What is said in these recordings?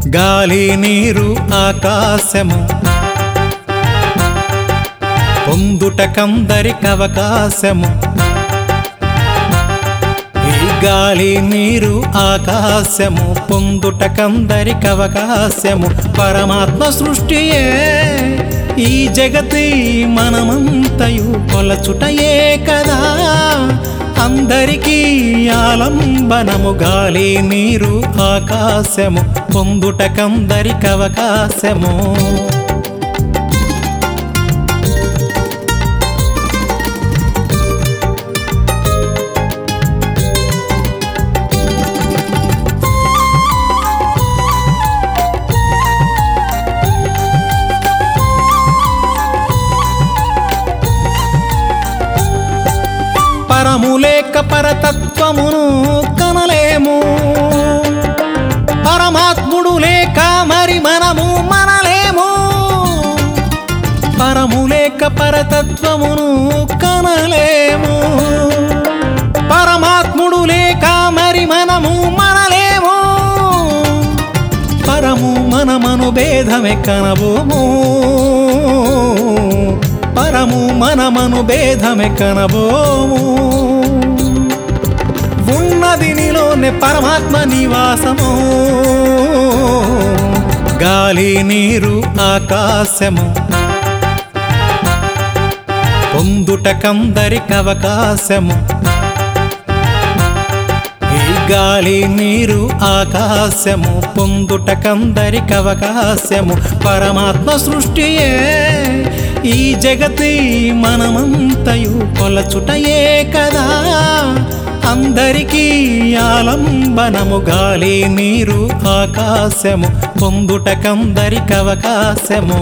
గాలి నీరు ఆకాశము పొందుటకందరికవకాశము ఈ గాలి నీరు ఆకాశము పొందుటకందరికవకాశము పరమాత్మ సృష్టియే ఈ జగతి మనమంతయు కొలచుటయే కదా అందరికీ ఆలంబనము గాలి నీరు ఆకాశము పొందుటకందరికవకాశము పరములేక పరతత్వమును కనలేము పరమాత్ముడు లేక మరి మనము మనలేము పరములేక పరతత్వమును కనలేము పరమాత్ముడు లేక మరి మనము మనలేము పరము మనమను భేదమే కనబోము పరము మనమను భేదమే కనబోము ఉన్నది నీలోనే పరమాత్మ నివాసము గాలి నీరు ఆకాశము పొందుటకందరికవకాశము ఈ గాలి నీరు ఆకాశము పొందుటకందరికవకాశము పరమాత్మ సృష్టియే ఈ జగతి మనమంతయు కొలచుటయే కదా అందరికీ ఆలంబనము గాలి నీరు ఆకాశము పొందుటకందరికవకాశము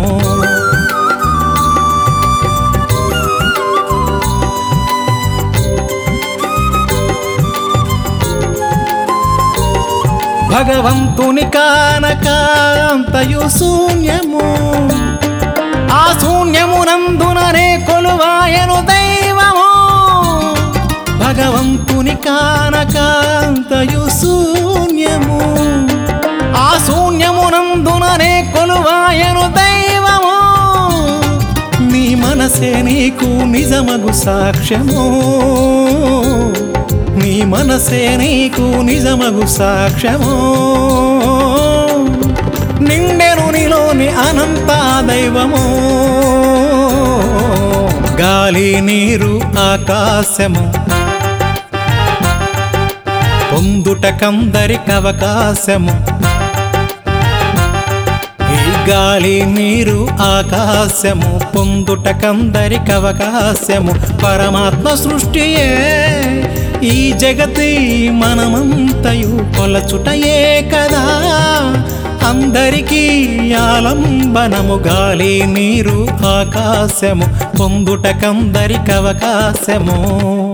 భగవంతుని కానకాంతయు శూన్యము ఆ శూన్యమునందుననే కొలువాయను దైవము భగవంతుని కానకాంతయు శూన్యము ఆ శూన్యమునందుననే కొలువాయను దైవము నీ మనసే నీకు నిజమగు సాక్ష్యము నీ మనసే నీకు నిజమగు సాక్ష్యము నిండెను నీలోని అనంత దైవము గాలి నీరు ఆకాశము పొందుటకందరికవకాశము ఈ గాలి నీరు ఆకాశము పొందుటకందరికవకాశము పరమాత్మ సృష్టియే ఈ జగతి మనమంతయు కొలచుటయే కదా అందరికీ ఆలంబనము గాలి నీరు ఆకాశము పొందుటకందరికవకాశము